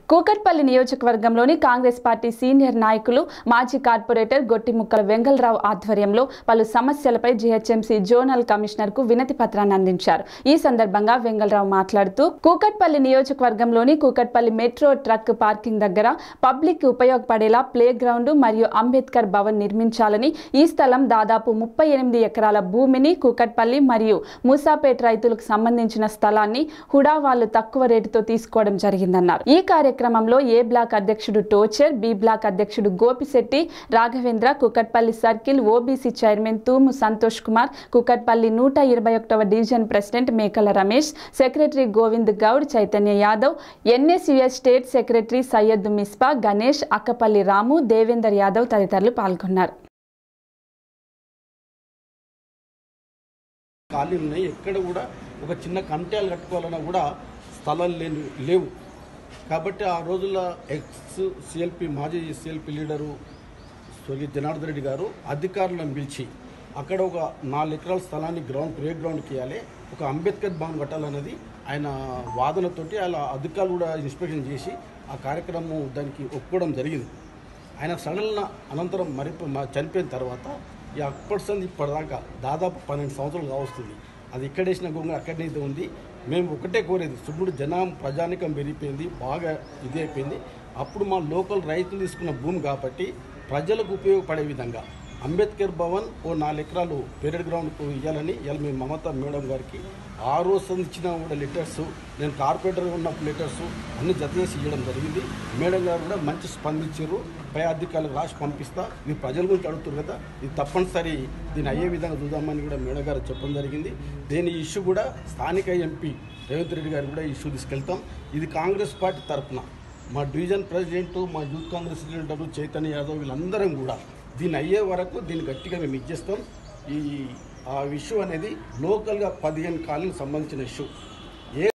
కూకట్పల్లి నియోజకవర్గంలోని Congress party senior నాయకులు మాజీ కార్పొరేటర్ గొట్టిముక్కల వెంగళరావు ఆధ్వర్యంలో పలు సమస్యలపై జీహెచ్ఎంసీ జోనల్ కమిషనర్ కు వినతి పత్రాన్ని అందించారు ఈ సందర్భంగా వెంగళరావు మాట్లాడుతూ కూకట్పల్లి నియోజకవర్గంలోని కూకట్పల్లి మెట్రో ట్రక్ పార్కింగ్ దగ్గర పబ్లిక్ ఉపయోగపడేలా ప్లే గ్రౌండ్ మరియు అంబేద్కర్ భవన్ నిర్మించాలని ఈ స్థలం దాదాపు ముప్పై ఎనిమిది ఎకరాల భూమిని కూకట్పల్లి మరియు మూసాపేట్ రైతులకు సంబంధించిన స్థలాన్ని హుడా వాళ్ళు తక్కువ రేటుతో తీసుకోవడం జరిగిందన్నారు ఈ కార్యక్రమంలో ఏ బ్లాక్ అధ్యక్షుడు టోచర్ బి బ్లాక్ అధ్యక్షుడు Gopishetti Raghavendra Kukatpally circle OBC chairman Thumu Santosh Kumar Kukatpally నూట ఇరవై ఒకటవ division president Mekala Ramesh secretary Govind Goud Chaitanya Yadav NSUS state secretary Syed Misba Ganesh Akkapalli Ramu Devender Yadav తదితరులు పాల్గొన్నారు ఖాళీలు ఉన్నాయి ఎక్కడ కూడా ఒక చిన్న కమిటాలు కట్టుకోవాలన్నా కూడా స్థలాలు లేని లేవు కాబట్టి ఆ రోజుల్లో ఎక్స్ సిఎల్పి మాజీ సిఎల్పి లీడరు స్వర్గీయ జనార్దన్ రెడ్డి గారు అధికారులను పిలిచి అక్కడ ఒక నాలుగు ఎకరాల స్థలాన్ని గ్రౌండ్ ప్లే గ్రౌండ్కి ఇవ్వాలి ఒక అంబేద్కర్ భవన్ కట్టాలన్నది ఆయన వాదనతోటి అలా అధికారులు కూడా ఇన్స్పెక్షన్ చేసి ఆ కార్యక్రమం దానికి ఒప్పుకోవడం జరిగింది ఆయన సడన్ అనంతరం మరి మ- చనిపోయిన తర్వాత ఈ అప్పటి సంది ఇప్పటిదాకా దాదాపు పన్నెండు సంవత్సరాలు కావస్తుంది అది ఎక్కడేసిన గొంగ అక్కడనైతే ఉంది మేము ఒకటే కోరేది సుప్పుడు జనం ప్రజానికం పెరిగిపోయింది బాగా ఇది అయిపోయింది అప్పుడు మా లోకల్ రైతులు తీసుకున్న భూమి కాబట్టి ప్రజలకు ఉపయోగపడే విధంగా అంబేద్కర్ భవన్ ఓ నాలుగు ఎకరాలు పెరడ్ గ్రౌండ్కు ఇవ్వాలని ఇవాళ మేము మమతా మేడం గారికి ఆ రోజు ఇచ్చిన కూడా లెటర్స్ నేను కార్పొరేటర్ ఉన్నప్పుడు లెటర్స్ అన్ని జత చేసి ఇవ్వడం జరిగింది మేడం గారు కూడా మంచి స్పందించారు పై అధికారులకు రాసి పంపిస్తా ఇది ప్రజల గురించి అడుగుతారు కదా ఇది తప్పనిసరి దీన్ని అయ్యే విధంగా చూద్దామని కూడా మేడం గారు చెప్పడం జరిగింది దీని ఇష్యూ కూడా స్థానిక ఎంపీ రేవంత్ రెడ్డి గారు కూడా ఇష్యూ తీసుకెళ్తాం ఇది కాంగ్రెస్ పార్టీ తరఫున మా డివిజన్ ప్రెసిడెంట్ మా youth Congress leader Chaitanya Yadav వీళ్ళందరం కూడా దీన్ని అయ్యే వరకు దీన్ని గట్టిగా మేము ఇచ్చేస్తాం ఈ ఆ ఇష్యూ అనేది లోకల్గా పదిహేను కాలనీకి సంబంధించిన ఇష్యూ